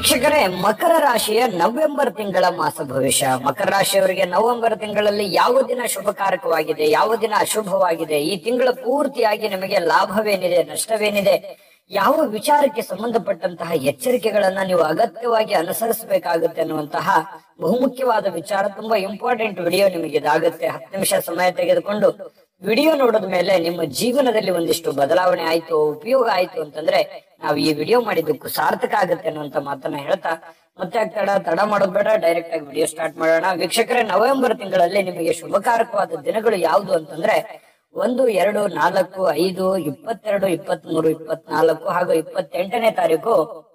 ವೀಕ್ಷಕರೇ ಮಕರ ರಾಶಿಯ ನವೆಂಬರ್ ತಿಂಗಳ ಮಾಸ ಭವಿಷ್ಯ ಮಕರ ರಾಶಿಯವರಿಗೆ ನವೆಂಬರ್ ತಿಂಗಳಲ್ಲಿ ಯಾವ ದಿನ ಶುಭಕಾರಕವಾಗಿದೆ ಯಾವ ದಿನ ಅಶುಭವಾಗಿದೆ ಈ ತಿಂಗಳ ಪೂರ್ತಿಯಾಗಿ ನಿಮಗೆ ಲಾಭವೇನಿದೆ ನಷ್ಟವೇನಿದೆ ಯಾವ ವಿಚಾರಕ್ಕೆ ಸಂಬಂಧಪಟ್ಟಂತಹ ಎಚ್ಚರಿಕೆಗಳನ್ನ ನೀವು ಅಗತ್ಯವಾಗಿ ಅನುಸರಿಸಬೇಕಾಗುತ್ತೆ ಅನ್ನುವಂತಹ ಬಹುಮುಖ್ಯವಾದ ವಿಚಾರ ತುಂಬಾ ಇಂಪಾರ್ಟೆಂಟ್ ವಿಡಿಯೋ ನಿಮಗೆ ಇದಾಗುತ್ತೆ ಹತ್ತು ನಿಮಿಷ ಸಮಯ ತೆಗೆದುಕೊಂಡು ವಿಡಿಯೋ ನೋಡಿದ ಮೇಲೆ ನಿಮ್ಮ ಜೀವನದಲ್ಲಿ ಒಂದಿಷ್ಟು ಬದಲಾವಣೆ ಆಯ್ತು ಉಪಯೋಗ ಆಯ್ತು ಅಂತಂದ್ರೆ ನಾವು ಈ ವಿಡಿಯೋ ಮಾಡಿದ್ದಕ್ಕೂ ಸಾರ್ಥಕ ಆಗುತ್ತೆ ಅನ್ನುವಂತ ಮಾತನ್ನ ಹೇಳ್ತಾ ಮತ್ತೆ ಯಾಕ್ ತಡ ತಡ ಮಾಡೋದ್ ಬೇಡ ಡೈರೆಕ್ಟ್ ಆಗಿ ವಿಡಿಯೋ ಸ್ಟಾರ್ಟ್ ಮಾಡೋಣ ವೀಕ್ಷಕರೇ ನವೆಂಬರ್ ತಿಂಗಳಲ್ಲಿ ನಿಮಗೆ ಶುಭಕಾರಕವಾದ ದಿನಗಳು ಯಾವುದು ಅಂತಂದ್ರೆ ಒಂದು ಎರಡು ನಾಲ್ಕು ಐದು ಇಪ್ಪತ್ತೆರಡು ಇಪ್ಪತ್ಮೂರು ಇಪ್ಪತ್ನಾಲ್ಕು ಹಾಗೂ ಇಪ್ಪತ್ತೆಂಟನೇ ತಾರೀಕು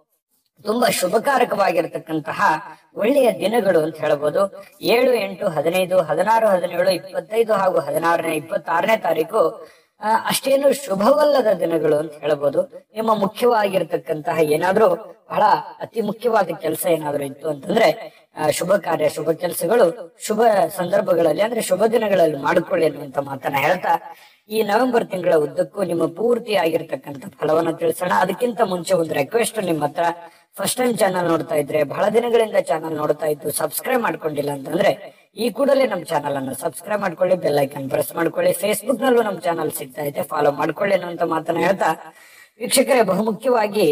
ತುಂಬಾ ಶುಭಕಾರಕವಾಗಿರ್ತಕ್ಕಂತಹ ಒಳ್ಳೆಯ ದಿನಗಳು ಅಂತ ಹೇಳ್ಬೋದು ಏಳು ಎಂಟು ಹದಿನೈದು ಹದಿನಾರು ಹದಿನೇಳು ಇಪ್ಪತ್ತೈದು ಹಾಗೂ ಹದಿನಾರನೇ ಇಪ್ಪತ್ತಾರನೇ ತಾರೀಕು ಆ, ಅಷ್ಟೇನು ಶುಭವಲ್ಲದ ದಿನಗಳು ಅಂತ ಹೇಳ್ಬೋದು ನಿಮ್ಮ ಮುಖ್ಯವಾಗಿರ್ತಕ್ಕಂತಹ ಏನಾದ್ರೂ ಬಹಳ ಅತಿ ಮುಖ್ಯವಾದ ಕೆಲಸ ಏನಾದ್ರೂ ಇತ್ತು ಅಂತಂದ್ರೆ ಆ, ಶುಭ ಕಾರ್ಯ ಶುಭ ಕೆಲಸಗಳು ಶುಭ ಸಂದರ್ಭಗಳಲ್ಲಿ ಅಂದ್ರೆ ಶುಭ ದಿನಗಳಲ್ಲಿ ಮಾಡಿಕೊಳ್ಳಿ ಅನ್ನುವಂತ ಮಾತನ್ನ ಹೇಳ್ತಾ ಈ ನವೆಂಬರ್ ತಿಂಗಳ ಉದ್ದಕ್ಕೂ ನಿಮ್ಮ ಪೂರ್ತಿ ಆಗಿರ್ತಕ್ಕಂಥ ಫಲವನ್ನ ತಿಳಿಸೋಣ ಅದಕ್ಕಿಂತ ಮುಂಚೆ ಒಂದು ರಿಕ್ವೆಸ್ಟ್ ನಿಮ್ಮ ಹತ್ರ ಫಸ್ಟ್ ಟೈಮ್ ಚಾನಲ್ ನೋಡ್ತಾ ಇದ್ರೆ ಬಹಳ ದಿನಗಳಿಂದ ಚಾನಲ್ ನೋಡ್ತಾ ಇದ್ದು ಸಬ್ಸ್ಕ್ರೈಬ್ ಮಾಡ್ಕೊಂಡಿಲ್ಲ ಅಂತಂದ್ರೆ ಈ ಕೂಡಲೇ ನಮ್ಮ ಚಾನಲ್ ಅನ್ನು ಸಬ್ಸ್ಕ್ರೈಬ್ ಮಾಡ್ಕೊಳ್ಳಿ ಬೆಲ್ ಐಕನ್ ಪ್ರೆಸ್ ಮಾಡ್ಕೊಳ್ಳಿ ಫೇಸ್ಬುಕ್ ನಲ್ಲೂ ನಮ್ಮ ಚಾನಲ್ ಸಿಗ್ತಾ ಇದೆ ಫಾಲೋ ಮಾಡ್ಕೊಳ್ಳಿ ಅನ್ನುವಂತ ಮಾತನ್ನ ಹೇಳ್ತಾ ವೀಕ್ಷಕರೇ ಬಹುಮುಖ್ಯವಾಗಿ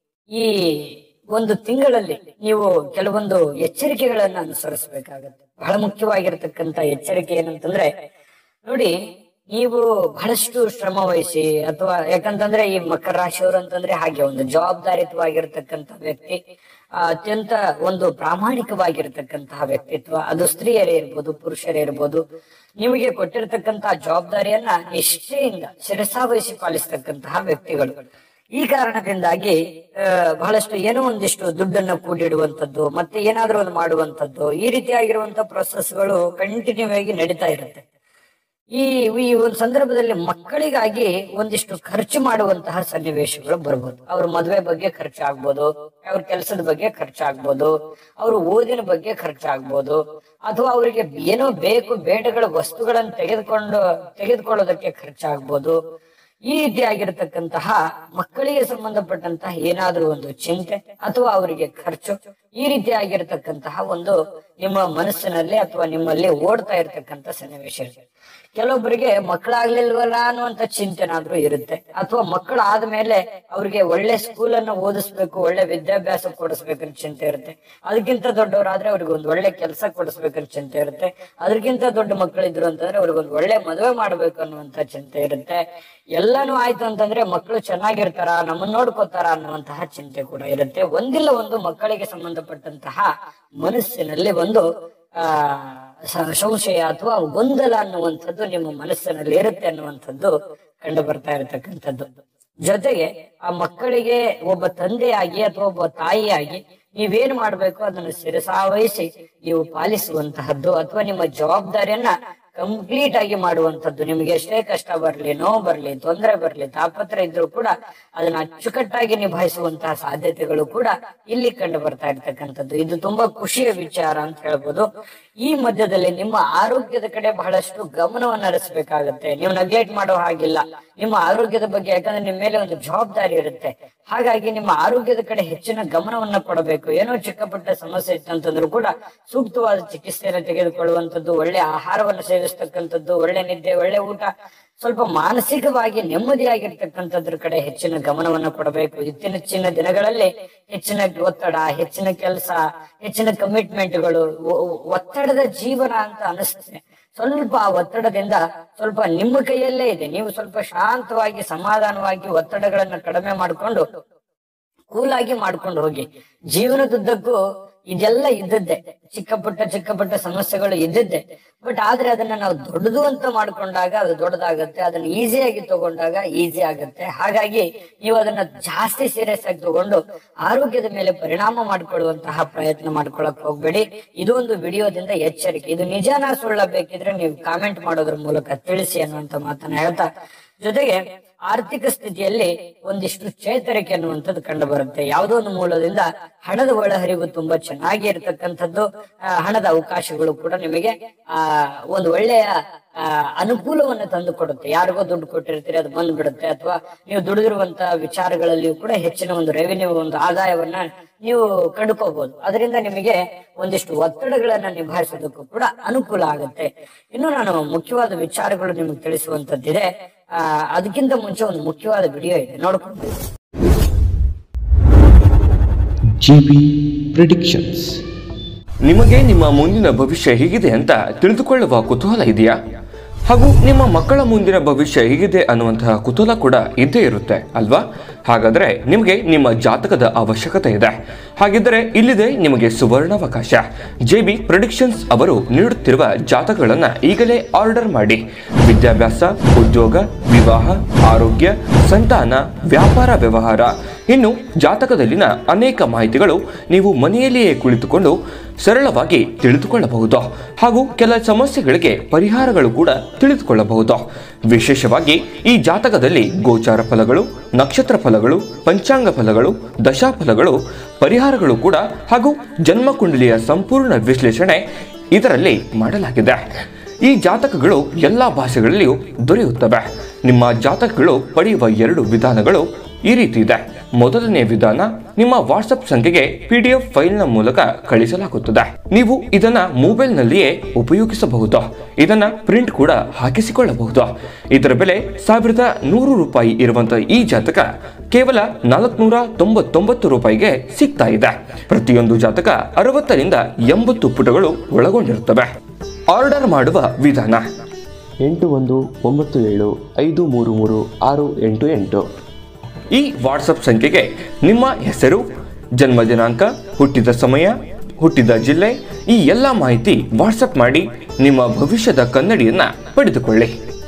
ಈ ಒಂದು ತಿಂಗಳಲ್ಲಿ ನೀವು ಕೆಲವೊಂದು ಎಚ್ಚರಿಕೆಗಳನ್ನ ಅನುಸರಿಸಬೇಕಾಗತ್ತೆ ಬಹಳ ಮುಖ್ಯವಾಗಿರ್ತಕ್ಕಂತ ಎಚ್ಚರಿಕೆ ಏನಂತಂದ್ರೆ ನೋಡಿ ನೀವು ಬಹಳಷ್ಟು ಶ್ರಮ ವಹಿಸಿ ಅಥವಾ ಯಾಕಂತಂದ್ರೆ ಈ ಮಕರ ರಾಶಿಯವರು ಅಂತಂದ್ರೆ ಹಾಗೆ ಒಂದು ಜವಾಬ್ದಾರಿತವಾಗಿರ್ತಕ್ಕಂತ ವ್ಯಕ್ತಿ ಆ, ಅತ್ಯಂತ ಒಂದು ಪ್ರಾಮಾಣಿಕವಾಗಿರ್ತಕ್ಕಂತಹ ವ್ಯಕ್ತಿತ್ವ ಅದು ಸ್ತ್ರೀಯರೇ ಇರ್ಬೋದು ಪುರುಷರೇ ಇರ್ಬೋದು ನಿಮಗೆ ಕೊಟ್ಟಿರ್ತಕ್ಕಂತಹ ಜವಾಬ್ದಾರಿಯನ್ನ ನಿಷ್ಠೆಯಿಂದ ಶಿರಸಾವಹಿಸಿ ಪಾಲಿಸ್ತಕ್ಕಂತಹ ವ್ಯಕ್ತಿಗಳು ಈ ಕಾರಣದಿಂದಾಗಿ ಆ, ಬಹಳಷ್ಟು ಏನೋ ಒಂದಿಷ್ಟು ದುಡ್ಡನ್ನು ಕೂಡಿಡುವಂತದ್ದು ಮತ್ತೆ ಏನಾದ್ರೂ ಒಂದು ಮಾಡುವಂತದ್ದು ಈ ರೀತಿಯಾಗಿರುವಂತಹ ಪ್ರೊಸೆಸ್ಗಳು ಕಂಟಿನ್ಯೂ ಆಗಿ ನಡೀತಾ ಇರುತ್ತೆ ಈ ಈ ಒಂದು ಸಂದರ್ಭದಲ್ಲಿ ಮಕ್ಕಳಿಗಾಗಿ ಒಂದಿಷ್ಟು ಖರ್ಚು ಮಾಡುವಂತಹ ಸನ್ನಿವೇಶಗಳು ಬರ್ಬೋದು ಅವ್ರ ಮದುವೆ ಬಗ್ಗೆ ಖರ್ಚಾಗ್ಬೋದು ಅವ್ರ ಕೆಲಸದ ಬಗ್ಗೆ ಖರ್ಚಾಗ್ಬೋದು ಅವ್ರ ಓದಿನ ಬಗ್ಗೆ ಖರ್ಚಾಗ್ಬೋದು ಅಥವಾ ಅವರಿಗೆ ಏನೋ ಬೇಕು ಬೇಡಗಳ ವಸ್ತುಗಳನ್ನು ತೆಗೆದುಕೊಂಡು ತೆಗೆದುಕೊಳ್ಳೋದಕ್ಕೆ ಖರ್ಚಾಗ್ಬೋದು ಈ ರೀತಿಯಾಗಿರ್ತಕ್ಕಂತಹ ಮಕ್ಕಳಿಗೆ ಸಂಬಂಧಪಟ್ಟಂತಹ ಏನಾದ್ರೂ ಒಂದು ಚಿಂತೆ ಅಥವಾ ಅವರಿಗೆ ಖರ್ಚು ಈ ರೀತಿಯಾಗಿರ್ತಕ್ಕಂತಹ ಒಂದು ನಿಮ್ಮ ಮನಸ್ಸಿನಲ್ಲಿ ಅಥವಾ ನಿಮ್ಮಲ್ಲಿ ಓಡ್ತಾ ಇರ್ತಕ್ಕಂಥ ಸನ್ನಿವೇಶ ಇರುತ್ತೆ ಕೆಲವೊಬ್ಬರಿಗೆ ಮಕ್ಕಳಾಗ್ಲಿಲ್ವಲ್ಲ ಅನ್ನುವಂತ ಚಿಂತೆನಾದ್ರೂ ಇರುತ್ತೆ ಅಥವಾ ಮಕ್ಕಳಾದ್ಮೇಲೆ ಅವ್ರಿಗೆ ಒಳ್ಳೆ ಸ್ಕೂಲ್ ಅನ್ನ ಓದಿಸ್ಬೇಕು ಒಳ್ಳೆ ವಿದ್ಯಾಭ್ಯಾಸ ಕೊಡಿಸ್ಬೇಕಂತ ಚಿಂತೆ ಇರುತ್ತೆ ಅದಕ್ಕಿಂತ ದೊಡ್ಡವರಾದ್ರೆ ಅವ್ರಿಗೆ ಒಂದು ಒಳ್ಳೆ ಕೆಲಸ ಕೊಡಿಸ್ಬೇಕಂತ ಚಿಂತೆ ಇರುತ್ತೆ ಅದಕ್ಕಿಂತ ದೊಡ್ಡ ಮಕ್ಕಳಿದ್ರು ಅಂತಂದ್ರೆ ಅವ್ರಿಗೆ ಒಂದು ಒಳ್ಳೆ ಮದುವೆ ಮಾಡ್ಬೇಕು ಅನ್ನುವಂತ ಚಿಂತೆ ಇರುತ್ತೆ ಎಲ್ಲಾನು ಆಯ್ತು ಅಂತಂದ್ರೆ ಮಕ್ಕಳು ಚೆನ್ನಾಗಿರ್ತಾರ ನಮ್ಮನ್ನ ನೋಡ್ಕೋತಾರ ಅನ್ನುವಂತಹ ಚಿಂತೆ ಕೂಡ ಇರುತ್ತೆ ಒಂದಿಲ್ಲ ಒಂದು ಮಕ್ಕಳಿಗೆ ಸಂಬಂಧಪಟ್ಟಂತಹ ಮನಸ್ಸಿನಲ್ಲಿ ಒಂದು ಆ ಸ- ಸಂಶಯ ಅಥವಾ ಗೊಂದಲ ಅನ್ನುವಂಥದ್ದು ನಿಮ್ಮ ಮನಸ್ಸಿನಲ್ಲಿ ಇರುತ್ತೆ ಅನ್ನುವಂಥದ್ದು ಕಂಡು ಬರ್ತಾ ಇರತಕ್ಕಂಥದ್ದು ಜೊತೆಗೆ ಆ ಮಕ್ಕಳಿಗೆ ಒಬ್ಬ ತಂದೆಯಾಗಿ ಅಥವಾ ಒಬ್ಬ ತಾಯಿಯಾಗಿ ನೀವೇನ್ ಮಾಡ್ಬೇಕು ಅದನ್ನು ಶಿರಸಾವಹಿಸಿ ನೀವು ಪಾಲಿಸುವಂತಹದ್ದು ಅಥವಾ ನಿಮ್ಮ ಜವಾಬ್ದಾರಿಯನ್ನ ಕಂಪ್ಲೀಟ್ ಆಗಿ ಮಾಡುವಂತದ್ದು ನಿಮ್ಗೆ ಎಷ್ಟೇ ಕಷ್ಟ ಬರ್ಲಿ ನೋವು ಬರ್ಲಿ ತೊಂದರೆ ಬರ್ಲಿ ತಾಪತ್ರ ಇದ್ರೂ ಕೂಡ ಅದನ್ನ ಅಚ್ಚುಕಟ್ಟಾಗಿ ನಿಭಾಯಿಸುವಂತಹ ಸಾಧ್ಯತೆಗಳು ಕೂಡ ಇಲ್ಲಿ ಕಂಡು ಬರ್ತಾ ಇರ್ತಕ್ಕಂಥದ್ದು ಇದು ತುಂಬಾ ಖುಷಿಯ ವಿಚಾರ ಅಂತ ಹೇಳ್ಬೋದು ಈ ಮಧ್ಯದಲ್ಲಿ ನಿಮ್ಮ ಆರೋಗ್ಯದ ಕಡೆ ಬಹಳಷ್ಟು ಗಮನವನ್ನು ಹರಿಸಬೇಕಾಗತ್ತೆ ನೀವು ನೆಗ್ಲೆಕ್ಟ್ ಮಾಡೋ ಹಾಗಿಲ್ಲ ನಿಮ್ಮ ಆರೋಗ್ಯದ ಬಗ್ಗೆ ಯಾಕಂದ್ರೆ ನಿಮ್ಮ ಮೇಲೆ ಒಂದು ಜವಾಬ್ದಾರಿ ಇರುತ್ತೆ ಹಾಗಾಗಿ ನಿಮ್ಮ ಆರೋಗ್ಯದ ಕಡೆ ಹೆಚ್ಚಿನ ಗಮನವನ್ನ ಕೊಡಬೇಕು ಏನೋ ಚಿಕ್ಕ ಪುಟ್ಟ ಸಮಸ್ಯೆ ಇತ್ತಂತಂದ್ರೂ ಕೂಡ ಸೂಕ್ತವಾದ ಚಿಕಿತ್ಸೆಯನ್ನು ತೆಗೆದುಕೊಳ್ಳುವಂತದ್ದು ಒಳ್ಳೆ ಆಹಾರವನ್ನು ಸೇವಿಸ್ತಕ್ಕಂಥದ್ದು ಒಳ್ಳೆ ನಿದ್ದೆ ಒಳ್ಳೆ ಊಟ ಸ್ವಲ್ಪ ಮಾನಸಿಕವಾಗಿ ನೆಮ್ಮದಿಯಾಗಿರ್ತಕ್ಕಂಥದ್ರ ಕಡೆ ಹೆಚ್ಚಿನ ಗಮನವನ್ನ ಕೊಡಬೇಕು ಇತ್ತೀಚಿನ ದಿನಗಳಲ್ಲಿ ಹೆಚ್ಚಿನ ಒತ್ತಡ ಹೆಚ್ಚಿನ ಕೆಲಸ ಹೆಚ್ಚಿನ ಕಮಿಟ್ಮೆಂಟ್ಗಳು ಒತ್ತಡದ ಜೀವನ ಅಂತ ಅನಿಸ್ತದೆ ಸ್ವಲ್ಪ ಆ ಒತ್ತಡದಿಂದ ಸ್ವಲ್ಪ ನಿಮ್ಮ ಕೈಯಲ್ಲೇ ಇದೆ ನೀವು ಸ್ವಲ್ಪ ಶಾಂತವಾಗಿ ಸಮಾಧಾನವಾಗಿ ಒತ್ತಡಗಳನ್ನ ಕಡಿಮೆ ಮಾಡಿಕೊಂಡು ಕೂಲಾಗಿ ಮಾಡ್ಕೊಂಡು ಹೋಗಿ ಜೀವನದುದ್ದಕ್ಕೂ ಇದೆಲ್ಲ ಇದ್ದದ್ದೇ ಚಿಕ್ಕ ಪುಟ್ಟ ಚಿಕ್ಕ ಪುಟ್ಟ ಸಮಸ್ಯೆಗಳು ಇದ್ದದ್ದೇ ಬಟ್ ಆದ್ರೆ ಅದನ್ನ ನಾವು ದೊಡ್ಡದು ಅಂತ ಮಾಡ್ಕೊಂಡಾಗ ಅದು ದೊಡ್ಡದಾಗತ್ತೆ ಅದನ್ನ ಈಸಿಯಾಗಿ ತಗೊಂಡಾಗ ಈಸಿ ಆಗುತ್ತೆ ಹಾಗಾಗಿ ನೀವು ಅದನ್ನ ಜಾಸ್ತಿ ಸೀರಿಯಸ್ ಆಗಿ ತಗೊಂಡು ಆರೋಗ್ಯದ ಮೇಲೆ ಪರಿಣಾಮ ಮಾಡಿಕೊಳ್ಳುವಂತಹ ಪ್ರಯತ್ನ ಮಾಡ್ಕೊಳಕ್ ಹೋಗ್ಬೇಡಿ ಇದು ಒಂದು ವಿಡಿಯೋದಿಂದ ಎಚ್ಚರಿಕೆ ಇದು ನಿಜಾನ ಸುಳ್ಳ ಬೇಕಿದ್ರೆ ನೀವು ಕಾಮೆಂಟ್ ಮಾಡೋದ್ರ ಮೂಲಕ ತಿಳಿಸಿ ಅನ್ನುವಂತ ಮಾತನ್ನ ಹೇಳ್ತಾ ಜೊತೆಗೆ ಆರ್ಥಿಕ ಸ್ಥಿತಿಯಲ್ಲಿ ಒಂದಿಷ್ಟು ಚೇತರಿಕೆ ಅನ್ನುವಂಥದ್ದು ಕಂಡು ಬರುತ್ತೆ ಯಾವುದೋ ಒಂದು ಮೂಲದಿಂದ ಹಣದ ಒಳಹರಿವು ತುಂಬಾ ಚೆನ್ನಾಗಿ ಇರತಕ್ಕಂಥದ್ದು ಆ, ಹಣದ ಅವಕಾಶಗಳು ಕೂಡ ನಿಮಗೆ ಆ ಒಂದು ಒಳ್ಳೆಯ ಆ, ಅನುಕೂಲವನ್ನು ತಂದು ಕೊಡುತ್ತೆ ಯಾರಿಗೋ ದುಡ್ಡು ಕೊಟ್ಟಿರ್ತೀರಿ ಅದು ಬಂದ್ಬಿಡುತ್ತೆ ಅಥವಾ ನೀವು ದುಡಿದಿರುವಂತ ವಿಚಾರಗಳಲ್ಲಿಯೂ ಕೂಡ ಹೆಚ್ಚಿನ ಒಂದು ರೆವಿನ್ಯೂ ಒಂದು ಆದಾಯವನ್ನ ನೀವು ಕಂಡುಕೋಬಹುದು ಅದರಿಂದ ನಿಮಗೆ ಒಂದಿಷ್ಟು ಒತ್ತಡಗಳನ್ನ ನಿಭಾಯಿಸೋದಕ್ಕೂ ಕೂಡ ಅನುಕೂಲ ಆಗುತ್ತೆ ಇನ್ನು ನಾನು ಮುಖ್ಯವಾದ ವಿಚಾರಗಳು ನಿಮಗೆ ತಿಳಿಸುವಂತದ್ದಿದೆ ಆ ಅದಕ್ಕಿಂತ ಮುಂಚೆ ಒಂದು ಮುಖ್ಯವಾದ ವಿಡಿಯೋ ಇದೆ ನೋಡ್ಕೊಂಡು GB Predictions ನಿಮಗೆ ನಿಮ್ಮ ಮುಂದಿನ ಭವಿಷ್ಯ ಹೇಗಿದೆ ಅಂತ ತಿಳಿದುಕೊಳ್ಳುವ ಕುತೂಹಲ ಇದೆಯಾ ಹಾಗೂ ನಿಮ್ಮ ಮಕ್ಕಳ ಮುಂದಿನ ಭವಿಷ್ಯ ಹೇಗಿದೆ ಅನ್ನುವಂತಹ ಕುತೂಹಲ ಕೂಡ ಇದ್ದೇ ಇರುತ್ತೆ ಅಲ್ವಾ ಹಾಗಾದ್ರೆ ನಿಮಗೆ ನಿಮ್ಮ ಜಾತಕದ ಅವಶ್ಯಕತೆ ಇದೆ ಹಾಗಿದ್ದರೆ ಇಲ್ಲಿದೆ ನಿಮಗೆ ಸುವರ್ಣಾವಕಾಶ ಜೆ ಬಿ ಪ್ರೊಡಿಕ್ಷನ್ಸ್ ಅವರು ನೀಡುತ್ತಿರುವ ಜಾತಕಗಳನ್ನ ಈಗಲೇ ಆರ್ಡರ್ ಮಾಡಿ ವಿದ್ಯಾಭ್ಯಾಸ ಉದ್ಯೋಗ ವಿವಾಹ ಆರೋಗ್ಯ ಸಂತಾನ ವ್ಯಾಪಾರ ವ್ಯವಹಾರ ಇನ್ನು ಜಾತಕದಲ್ಲಿನ ಅನೇಕ ಮಾಹಿತಿಗಳು ನೀವು ಮನೆಯಲ್ಲಿಯೇ ಕುಳಿತುಕೊಂಡು ಸರಳವಾಗಿ ತಿಳಿದುಕೊಳ್ಳಬಹುದು ಹಾಗೂ ಕೆಲ ಸಮಸ್ಯೆಗಳಿಗೆ ಪರಿಹಾರಗಳು ಕೂಡ ತಿಳಿದುಕೊಳ್ಳಬಹುದು ವಿಶೇಷವಾಗಿ ಈ ಜಾತಕದಲ್ಲಿ ಗೋಚಾರ ಫಲಗಳು ನಕ್ಷತ್ರ ಫಲಗಳು ಪಂಚಾಂಗ ಫಲಗಳು ದಶಾಫಲಗಳು ಪರಿಹಾರಗಳು ಕೂಡ ಹಾಗೂ ಜನ್ಮಕುಂಡಲಿಯ ಸಂಪೂರ್ಣ ವಿಶ್ಲೇಷಣೆ ಇದರಲ್ಲಿ ಮಾಡಲಾಗಿದೆ ಈ ಜಾತಕಗಳು ಎಲ್ಲ ಭಾಷೆಗಳಲ್ಲಿಯೂ ದೊರೆಯುತ್ತವೆ ನಿಮ್ಮ ಜಾತಕಗಳು ಪಡೆಯುವ ಎರಡು ವಿಧಾನಗಳು ಈ ರೀತಿ ಇದೆ ಮೊದಲನೇ ವಿಧಾನ ನಿಮ್ಮ ವಾಟ್ಸಪ್ ಸಂಖ್ಯೆಗೆ ಪಿ ಡಿ ಎಫ್ ಫೈಲ್ನ ಮೂಲಕ ಕಳಿಸಲಾಗುತ್ತದೆ ನೀವು ಇದನ್ನ ಮೊಬೈಲ್ನಲ್ಲಿಯೇ ಉಪಯೋಗಿಸಬಹುದು ಇದನ್ನ ಪ್ರಿಂಟ್ ಕೂಡ ಹಾಕಿಸಿಕೊಳ್ಳಬಹುದು ಇದರ ಬೆಲೆ ಸಾವಿರದ ನೂರು ರೂಪಾಯಿ ಇರುವಂತಹ ಈ ಜಾತಕ ಕೇವಲ ನಾಲ್ಕುನೂರ ತೊಂಬತ್ತೊಂಬತ್ತು ರೂಪಾಯಿಗೆ ಸಿಗ್ತಾ ಇದೆ ಪ್ರತಿಯೊಂದು ಜಾತಕ ಅರವತ್ತರಿಂದ ಎಂಬತ್ತು ಪುಟಗಳು ಒಳಗೊಂಡಿರುತ್ತವೆ ಆರ್ಡರ್ ಮಾಡುವ ವಿಧಾನ ಎಂಟು ಒಂದು ಒಂಬತ್ತು ಏಳು ಐದು ಮೂರು ಮೂರು ಆರು ಎಂಟು ಎಂಟು ಈ ವಾಟ್ಸಪ್ ಸಂಖ್ಯೆಗೆ ನಿಮ್ಮ ಹೆಸರು ಜನ್ಮ ದಿನಾಂಕ ಹುಟ್ಟಿದ ಸಮಯ ಹುಟ್ಟಿದ ಜಿಲ್ಲೆ ಈ ಎಲ್ಲ ಮಾಹಿತಿ ವಾಟ್ಸಪ್ ಮಾಡಿ ನಿಮ್ಮ ಭವಿಷ್ಯದ ಕನ್ನಡಿಯನ್ನ ಪಡೆದುಕೊಳ್ಳಿ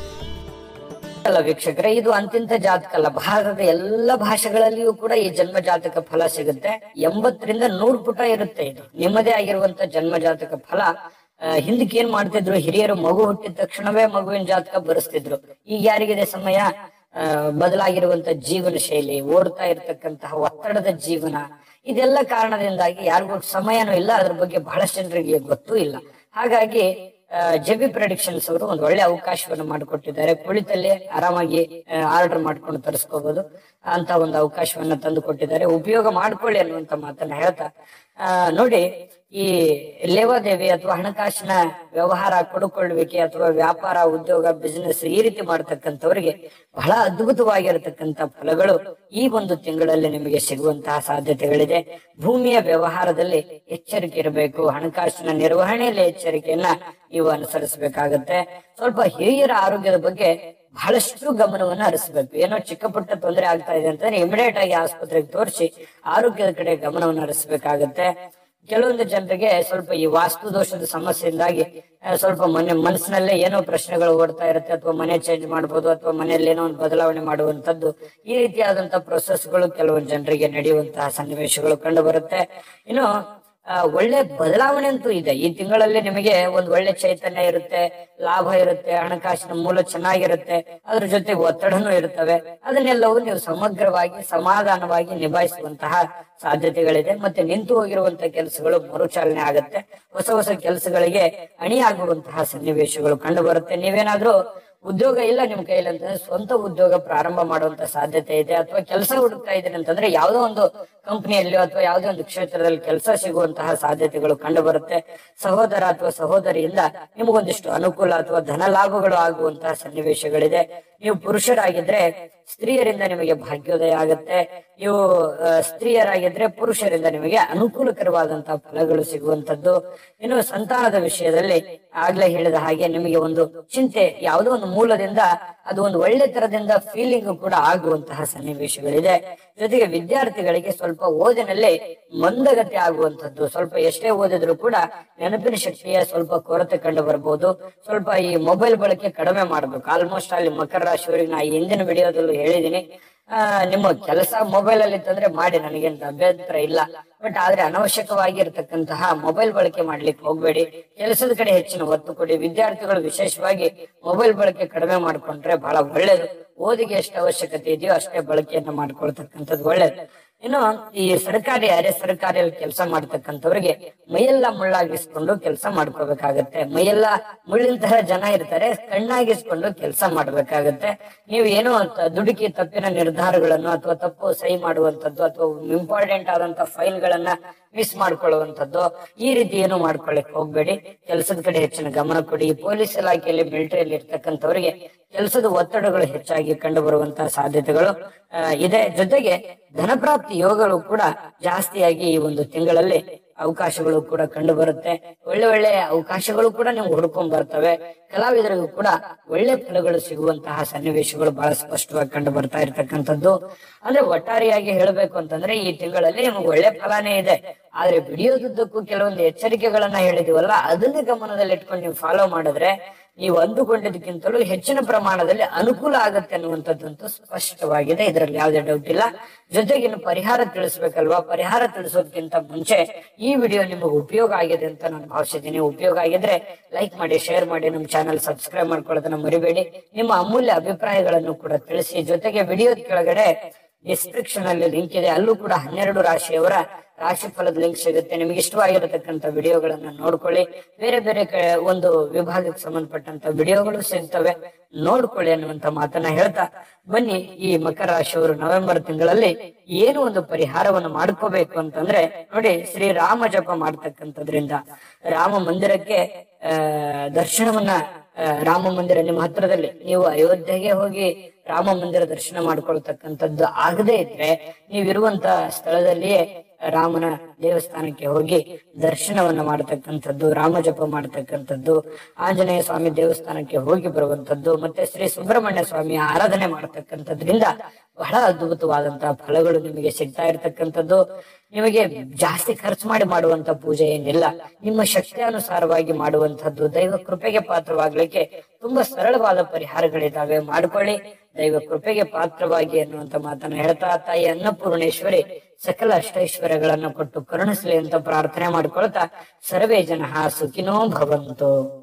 ಅಲ್ಲ ವೀಕ್ಷಕರೇ ಇದು ಅಂತಿಂತ ಜಾತಕ ಅಲ್ಲ ಭಾರತದ ಎಲ್ಲ ಭಾಷೆಗಳಲ್ಲಿಯೂ ಕೂಡ ಈ ಜನ್ಮ ಜಾತಕ ಫಲ ಸಿಗುತ್ತೆ ಎಂಬತ್ತರಿಂದ ನೂರು ಪುಟ ಇರುತ್ತೆ ಇದು ನಿಮ್ಮದೇ ಆಗಿರುವಂತ ಜನ್ಮ ಜಾತಕ ಫಲ ಆ, ಹಿಂದಕ್ಕೆ ಏನ್ ಮಾಡ್ತಿದ್ರು ಹಿರಿಯರು ಮಗು ಹುಟ್ಟಿದ ತಕ್ಷಣವೇ ಮಗುವಿನ ಜಾತಕ ಬರೆಸ್ತಿದ್ರು ಈಗ ಯಾರಿಗಿದೆ ಸಮಯ ಆ, ಬದಲಾಗಿರುವಂತ ಜೀವನ ಶೈಲಿ ಓಡ್ತಾ ಇರತಕ್ಕಂತಹ ಒತ್ತಡದ ಜೀವನ ಇದೆಲ್ಲ ಕಾರಣದಿಂದಾಗಿ ಯಾರಿಗೂ ಸಮಯನೂ ಇಲ್ಲ ಅದ್ರ ಬಗ್ಗೆ ಬಹಳಷ್ಟು ಜನರಿಗೆ ಗೊತ್ತೂ ಇಲ್ಲ ಹಾಗಾಗಿ ಜೆಬಿ ಪ್ರೊಡಿಕ್ಷನ್ಸ್ ಅವರು ಒಂದು ಒಳ್ಳೆ ಅವಕಾಶವನ್ನು ಮಾಡಿಕೊಟ್ಟಿದ್ದಾರೆ ಕುಳಿತಲ್ಲಿ ಆರಾಮಾಗಿ ಆರ್ಡರ್ ಮಾಡ್ಕೊಂಡು ತರಿಸ್ಕೋಬಹುದು ಅಂತ ಒಂದು ಅವಕಾಶವನ್ನ ತಂದು ಕೊಟ್ಟಿದ್ದಾರೆ ಉಪಯೋಗ ಮಾಡ್ಕೊಳ್ಳಿ ಅನ್ನುವಂತ ಮಾತನ್ನ ಹೇಳ್ತಾ ಆ, ನೋಡಿ ಈ ಲೇವಾದೇವಿ ಅಥವಾ ಹಣಕಾಸಿನ ವ್ಯವಹಾರ ಕೊಡುಕೊಳ್ಳುವಿಕೆ ಅಥವಾ ವ್ಯಾಪಾರ ಉದ್ಯೋಗ ಬಿಸಿನೆಸ್ ಈ ರೀತಿ ಮಾಡ್ತಕ್ಕಂಥವ್ರಿಗೆ ಬಹಳ ಅದ್ಭುತವಾಗಿರತಕ್ಕಂತ ಫಲಗಳು ಈ ಒಂದು ತಿಂಗಳಲ್ಲಿ ನಿಮಗೆ ಸಿಗುವಂತಹ ಸಾಧ್ಯತೆಗಳಿದೆ ಭೂಮಿಯ ವ್ಯವಹಾರದಲ್ಲಿ ಎಚ್ಚರಿಕೆ ಇರಬೇಕು ಹಣಕಾಸಿನ ನಿರ್ವಹಣೆಯಲ್ಲಿ ಎಚ್ಚರಿಕೆಯನ್ನ ನೀವು ಅನುಸರಿಸಬೇಕಾಗತ್ತೆ ಸ್ವಲ್ಪ ಹಿರಿಯರ ಆರೋಗ್ಯದ ಬಗ್ಗೆ ಬಹಳಷ್ಟು ಗಮನವನ್ನ ಹರಿಸಬೇಕು ಏನೋ ಚಿಕ್ಕ ಪುಟ್ಟ ತೊಂದರೆ ಆಗ್ತಾ ಇದೆ ಅಂತಂದ್ರೆ ಇಮಿಡಿಯೇಟ್ ಆಗಿ ಆಸ್ಪತ್ರೆಗೆ ತೋರಿಸಿ ಆರೋಗ್ಯದ ಕಡೆ ಗಮನವನ್ನು ಹರಿಸಬೇಕಾಗತ್ತೆ ಕೆಲವೊಂದು ಜನರಿಗೆ ಸ್ವಲ್ಪ ಈ ವಾಸ್ತು ದೋಷದ ಸಮಸ್ಯೆಯಿಂದಾಗಿ ಆ, ಸ್ವಲ್ಪ ಮನೆ ಮನಸ್ಸಿನಲ್ಲೇ ಏನೋ ಪ್ರಶ್ನೆಗಳು ಓಡ್ತಾ ಇರುತ್ತೆ ಅಥವಾ ಮನೆ ಚೇಂಜ್ ಮಾಡ್ಬೋದು ಅಥವಾ ಮನೆಯಲ್ಲಿ ಏನೋ ಒಂದು ಬದಲಾವಣೆ ಮಾಡುವಂತದ್ದು ಈ ರೀತಿಯಾದಂತಹ ಪ್ರೊಸೆಸ್ಗಳು ಕೆಲವೊಂದು ಜನರಿಗೆ ನಡೆಯುವಂತಹ ಸನ್ನಿವೇಶಗಳು ಕಂಡು ಬರುತ್ತೆ ಇನ್ನು ಆ, ಒಳ್ಳೆ ಬದಲಾವಣೆ ಅಂತೂ ಇದೆ ಈ ತಿಂಗಳಲ್ಲಿ ನಿಮಗೆ ಒಂದು ಒಳ್ಳೆ ಚೈತನ್ಯ ಇರುತ್ತೆ ಲಾಭ ಇರುತ್ತೆ ಹಣಕಾಸಿನ ಮೂಲ ಚೆನ್ನಾಗಿರುತ್ತೆ ಅದ್ರ ಜೊತೆ ಒತ್ತಡನೂ ಇರ್ತವೆ ಅದನ್ನೆಲ್ಲವೂ ನೀವು ಸಮಗ್ರವಾಗಿ ಸಮಾಧಾನವಾಗಿ ನಿಭಾಯಿಸುವಂತಹ ಸಾಧ್ಯತೆಗಳಿದೆ ಮತ್ತೆ ನಿಂತು ಹೋಗಿರುವಂತಹ ಕೆಲಸಗಳು ಮರುಚಾಲನೆ ಆಗುತ್ತೆ ಹೊಸ ಹೊಸ ಕೆಲಸಗಳಿಗೆ ಅಣಿಯಾಗುವಂತಹ ಸನ್ನಿವೇಶಗಳು ಕಂಡು ಬರುತ್ತೆ ನೀವೇನಾದ್ರೂ ಉದ್ಯೋಗ ಇಲ್ಲ ನಿಮ್ ಕೈಯಲ್ಲಿ ಅಂತಂದ್ರೆ ಸ್ವಂತ ಉದ್ಯೋಗ ಪ್ರಾರಂಭ ಮಾಡುವಂತ ಸಾಧ್ಯತೆ ಇದೆ ಅಥವಾ ಕೆಲಸ ಹುಡುಕ್ತಾ ಇದ್ದೀರಿ ಅಂತಂದ್ರೆ ಯಾವುದೋ ಒಂದು ಕಂಪನಿಯಲ್ಲಿ ಅಥವಾ ಯಾವುದೋ ಒಂದು ಕ್ಷೇತ್ರದಲ್ಲಿ ಕೆಲಸ ಸಿಗುವಂತಹ ಸಾಧ್ಯತೆಗಳು ಕಂಡು ಬರುತ್ತೆ ಸಹೋದರ ಅಥವಾ ಸಹೋದರಿಯಿಂದ ನಿಮಗೊಂದಿಷ್ಟು ಅನುಕೂಲ ಅಥವಾ ಧನ ಲಾಭಗಳು ಆಗುವಂತಹ ಸನ್ನಿವೇಶಗಳಿದೆ ನೀವು ಪುರುಷರಾಗಿದ್ರೆ ಸ್ತ್ರೀಯರಿಂದ ನಿಮಗೆ ಭಾಗ್ಯೋದಯ ಆಗುತ್ತೆ ನೀವು ಆ, ಸ್ತ್ರೀಯರಾಗಿದ್ರೆ ಪುರುಷರಿಂದ ನಿಮಗೆ ಅನುಕೂಲಕರವಾದಂತಹ ಫಲಗಳು ಸಿಗುವಂತದ್ದು ಇನ್ನು ಸಂತಾನದ ವಿಷಯದಲ್ಲಿ ಆಗ್ಲೇ ಹೇಳಿದ ಹಾಗೆ ನಿಮಗೆ ಒಂದು ಚಿಂತೆ ಯಾವುದೋ ಒಂದು ಮೂಲದಿಂದ ಅದು ಒಂದು ಒಳ್ಳೆ ತರದಿಂದ ಫೀಲಿಂಗ್ ಕೂಡ ಆಗುವಂತಹ ಸನ್ನಿವೇಶಗಳಿದೆ ಜೊತೆಗೆ ವಿದ್ಯಾರ್ಥಿಗಳಿಗೆ ಸ್ವಲ್ಪ ಓದಿನಲ್ಲಿ ಮಂದಗತಿ ಆಗುವಂತದ್ದು ಸ್ವಲ್ಪ ಎಷ್ಟೇ ಓದಿದ್ರು ಕೂಡ ನೆನಪಿನ ಶಕ್ತಿಯ ಸ್ವಲ್ಪ ಕೊರತೆ ಕಂಡು ಬರಬಹುದು ಸ್ವಲ್ಪ ಈ ಮೊಬೈಲ್ ಬಳಕೆ ಕಡಿಮೆ ಮಾಡಬೇಕು ಆಲ್ಮೋಸ್ಟ್ ಅಲ್ಲಿ ಮಕರ ರಾಶಿಯವರಿಗೆ ನಾ ಈ ಹಿಂದಿನ ವಿಡಿಯೋದಲ್ಲೂ ಹೇಳಿದೀನಿ ಆ, ನಿಮ್ಮ ಕೆಲಸ ಮೊಬೈಲ್ ಅಲ್ಲಿ ಇತ್ತಂದ್ರೆ ಮಾಡಿ ನನಗೇನು ಅಭ್ಯಂತರ ಇಲ್ಲ ಬಟ್ ಆದ್ರೆ ಅನವಶ್ಯಕವಾಗಿ ಇರತಕ್ಕಂತಹ ಮೊಬೈಲ್ ಬಳಕೆ ಮಾಡ್ಲಿಕ್ಕೆ ಹೋಗ್ಬೇಡಿ ಕೆಲಸದ ಕಡೆ ಹೆಚ್ಚಿನ ಒತ್ತು ಕೊಡಿ ವಿದ್ಯಾರ್ಥಿಗಳು ವಿಶೇಷವಾಗಿ ಮೊಬೈಲ್ ಬಳಕೆ ಕಡಿಮೆ ಮಾಡ್ಕೊಂಡ್ರೆ ಬಹಳ ಒಳ್ಳೇದು ಓದಿಗೆ ಎಷ್ಟು ಅವಶ್ಯಕತೆ ಇದೆಯೋ ಅಷ್ಟೇ ಬಳಕೆಯನ್ನ ಮಾಡ್ಕೊಳ್ತಕ್ಕಂಥದ್ದು ಒಳ್ಳೇದು ಇನ್ನು ಈ ಸರ್ಕಾರಿ ಅರೆ ಸರ್ಕಾರಿಯಲ್ಲಿ ಕೆಲಸ ಮಾಡ್ತಕ್ಕಂಥವ್ರಿಗೆ ಮೈಯೆಲ್ಲ ಮುಳ್ಳಾಗಿಸ್ಕೊಂಡು ಕೆಲಸ ಮಾಡ್ಕೋಬೇಕಾಗತ್ತೆ ಮೈಯೆಲ್ಲ ಮುಳ್ಳಿನ ಜನ ಇರ್ತಾರೆ ಕಣ್ಣಾಗಿಸ್ಕೊಂಡು ಕೆಲಸ ಮಾಡ್ಬೇಕಾಗತ್ತೆ ನೀವು ಏನೋ ತ- ದುಡುಕಿ ತಪ್ಪಿನ ನಿರ್ಧಾರಗಳನ್ನು ಅಥವಾ ತಪ್ಪು ಸಹಿ ಮಾಡುವಂತದ್ದು ಅಥವಾ ಇಂಪಾರ್ಟೆಂಟ್ ಆದಂತ ಫೈಲ್ ಗಳನ್ನ ಮಿಸ್ ಮಾಡ್ಕೊಳ್ಳುವಂತದ್ದು ಈ ರೀತಿ ಏನು ಮಾಡ್ಕೊಳ್ಳಿಕ್ ಹೋಗ್ಬೇಡಿ ಕೆಲಸದ ಕಡೆ ಹೆಚ್ಚಿನ ಗಮನ ಕೊಡಿ ಪೊಲೀಸ್ ಇಲಾಖೆಯಲ್ಲಿ ಮಿಲಿಟರಿಯಲ್ಲಿ ಇರ್ತಕ್ಕಂಥವರಿಗೆ ಕೆಲಸದ ಒತ್ತಡಗಳು ಹೆಚ್ಚಾಗಿ ಕಂಡು ಬರುವಂತಹ ಸಾಧ್ಯತೆಗಳು ಆ, ಇದೆ ಜೊತೆಗೆ ಧನಪ್ರಾಪ್ತಿ ಯೋಗಗಳು ಕೂಡ ಜಾಸ್ತಿಯಾಗಿ ಈ ಒಂದು ತಿಂಗಳಲ್ಲಿ ಅವಕಾಶಗಳು ಕೂಡ ಕಂಡು ಬರುತ್ತೆ ಒಳ್ಳೆ ಒಳ್ಳೆ ಅವಕಾಶಗಳು ಕೂಡ ನಿಮ್ಗೆ ಹುಡ್ಕೊಂಡ್ ಬರ್ತವೆ ಕಲಾವಿದರಿಗೂ ಕೂಡ ಒಳ್ಳೆ ಫಲಗಳು ಸಿಗುವಂತಹ ಸನ್ನಿವೇಶಗಳು ಬಹಳ ಸ್ಪಷ್ಟವಾಗಿ ಕಂಡು ಬರ್ತಾ ಇರ್ತಕ್ಕಂಥದ್ದು ಅಂದ್ರೆ ಒಟ್ಟಾರೆಯಾಗಿ ಹೇಳಬೇಕು ಅಂತಂದ್ರೆ ಈ ತಿಂಗಳಲ್ಲಿ ನಿಮ್ಗೆ ಒಳ್ಳೆ ಫಲಾನೇ ಇದೆ ಆದ್ರೆ ವಿಡಿಯೋದುದ್ದಕ್ಕೂ ಕೆಲವೊಂದು ಎಚ್ಚರಿಕೆಗಳನ್ನ ಹೇಳಿದೀವಲ್ಲ ಅದನ್ನ ಗಮನದಲ್ಲಿ ಇಟ್ಕೊಂಡು ನೀವು ಫಾಲೋ ಮಾಡಿದ್ರೆ ನೀವು ಅಂದುಕೊಂಡಿದ್ದಕ್ಕಿಂತಲೂ ಹೆಚ್ಚಿನ ಪ್ರಮಾಣದಲ್ಲಿ ಅನುಕೂಲ ಆಗುತ್ತೆ ಅನ್ನುವಂಥದ್ದಂತೂ ಸ್ಪಷ್ಟವಾಗಿದೆ ಇದರಲ್ಲಿ ಯಾವುದೇ ಡೌಟ್ ಇಲ್ಲ ಜೊತೆಗೆ ಇನ್ನು ಪರಿಹಾರ ತಿಳಿಸ್ಬೇಕಲ್ವಾ ಪರಿಹಾರ ತಿಳಿಸೋದಕ್ಕಿಂತ ಮುಂಚೆ ಈ ವಿಡಿಯೋ ನಿಮಗೆ ಉಪಯೋಗ ಆಗಿದೆ ಅಂತ ನಾನು ಭಾವಿಸಿದ್ದೀನಿ ಉಪಯೋಗ ಆಗಿದ್ರೆ ಲೈಕ್ ಮಾಡಿ ಶೇರ್ ಮಾಡಿ ನಮ್ಮ ಚಾನಲ್ ಸಬ್ಸ್ಕ್ರೈಬ್ ಮಾಡ್ಕೊಳ್ಳೋದನ್ನ ಮರಿಬೇಡಿ ನಿಮ್ಮ ಅಮೂಲ್ಯ ಅಭಿಪ್ರಾಯಗಳನ್ನು ಕೂಡ ತಿಳಿಸಿ ಜೊತೆಗೆ ವಿಡಿಯೋದ ಕೆಳಗಡೆ ಡಿಸ್ಕ್ರಿಪ್ಷನ್ ಅಲ್ಲಿ ಲಿಂಕ್ ಇದೆ ಅಲ್ಲೂ ಕೂಡ ಹನ್ನೆರಡು ರಾಶಿಯವರ ರಾಶಿ ಫಲದ ಲಿಂಕ್ ಸಿಗುತ್ತೆ ನಿಮಗೆ ಇಷ್ಟವಾಗಿರತಕ್ಕಂತ ವಿಡಿಯೋಗಳನ್ನ ನೋಡ್ಕೊಳ್ಳಿ ಬೇರೆ ಬೇರೆ ಕ- ಒಂದು ವಿಭಾಗಕ್ಕೆ ಸಂಬಂಧಪಟ್ಟಂತ ವಿಡಿಯೋಗಳು ಸಿಗ್ತವೆ ನೋಡ್ಕೊಳ್ಳಿ ಅನ್ನುವಂತ ಮಾತನ್ನ ಹೇಳ್ತಾ ಬನ್ನಿ ಈ ಮಕರ ರಾಶಿಯವರು ನವೆಂಬರ್ ತಿಂಗಳಲ್ಲಿ ಏನು ಒಂದು ಪರಿಹಾರವನ್ನು ಮಾಡ್ಕೋಬೇಕು ಅಂತಂದ್ರೆ ನೋಡಿ ಶ್ರೀ ರಾಮ ಜಪ ಮಾಡ್ತಕ್ಕಂಥದ್ರಿಂದ ರಾಮ ಮಂದಿರಕ್ಕೆ ಆ ದರ್ಶನವನ್ನ ಆ, ರಾಮ ಮಂದಿರ ನಿಮ್ಮ ಹತ್ರದಲ್ಲಿ ನೀವು ಅಯೋಧ್ಯೆಗೆ ಹೋಗಿ ರಾಮ ಮಂದಿರ ದರ್ಶನ ಮಾಡ್ಕೊಳ್ತಕ್ಕಂಥದ್ದು ಆಗದೇ ಇದ್ರೆ ನೀವಿರುವಂತ ಸ್ಥಳದಲ್ಲಿಯೇ ರಾಮನ ದೇವಸ್ಥಾನಕ್ಕೆ ಹೋಗಿ ದರ್ಶನವನ್ನ ಮಾಡತಕ್ಕಂಥದ್ದು ರಾಮ ಜಪ ಮಾಡತಕ್ಕಂಥದ್ದು ಆಂಜನೇಯ ಸ್ವಾಮಿ ದೇವಸ್ಥಾನಕ್ಕೆ ಹೋಗಿ ಬರುವಂತದ್ದು ಮತ್ತೆ ಶ್ರೀ ಸುಬ್ರಹ್ಮಣ್ಯ ಸ್ವಾಮಿಯ ಆರಾಧನೆ ಮಾಡತಕ್ಕಂಥದ್ರಿಂದ ಬಹಳ ಅದ್ಭುತವಾದಂತಹ ಫಲಗಳು ನಿಮಗೆ ಸಿಗ್ತಾ ಇರತಕ್ಕಂಥದ್ದು ನಿಮಗೆ ಜಾಸ್ತಿ ಖರ್ಚು ಮಾಡಿ ಮಾಡುವಂತ ಪೂಜೆ ಏನಿಲ್ಲ ನಿಮ್ಮ ಶಕ್ತಿಯಾನುಸಾರವಾಗಿ ಮಾಡುವಂತದ್ದು ದೈವ ಕೃಪೆಗೆ ಪಾತ್ರವಾಗ್ಲಿಕ್ಕೆ ತುಂಬಾ ಸರಳವಾದ ಪರಿಹಾರಗಳಿದ್ದಾವೆ ಮಾಡ್ಕೊಳ್ಳಿ ದೈವ ಕೃಪೆಗೆ ಪಾತ್ರವಾಗಿ ಅನ್ನುವಂತ ಮಾತನ್ನ ಹೇಳ್ತಾ ತಾಯಿ ಅನ್ನಪೂರ್ಣೇಶ್ವರಿ ಸಕಲ ಅಷ್ಟೈಶ್ವರ್ಯಗಳನ್ನು ಕೊಟ್ಟು ಕರುಣಿಸಲಿ ಅಂತ ಪ್ರಾರ್ಥನೆ ಮಾಡ್ಕೊಳ್ತಾ ಸರ್ವೇ ಜನ ಸುಖಿನೋ ಭವಂತು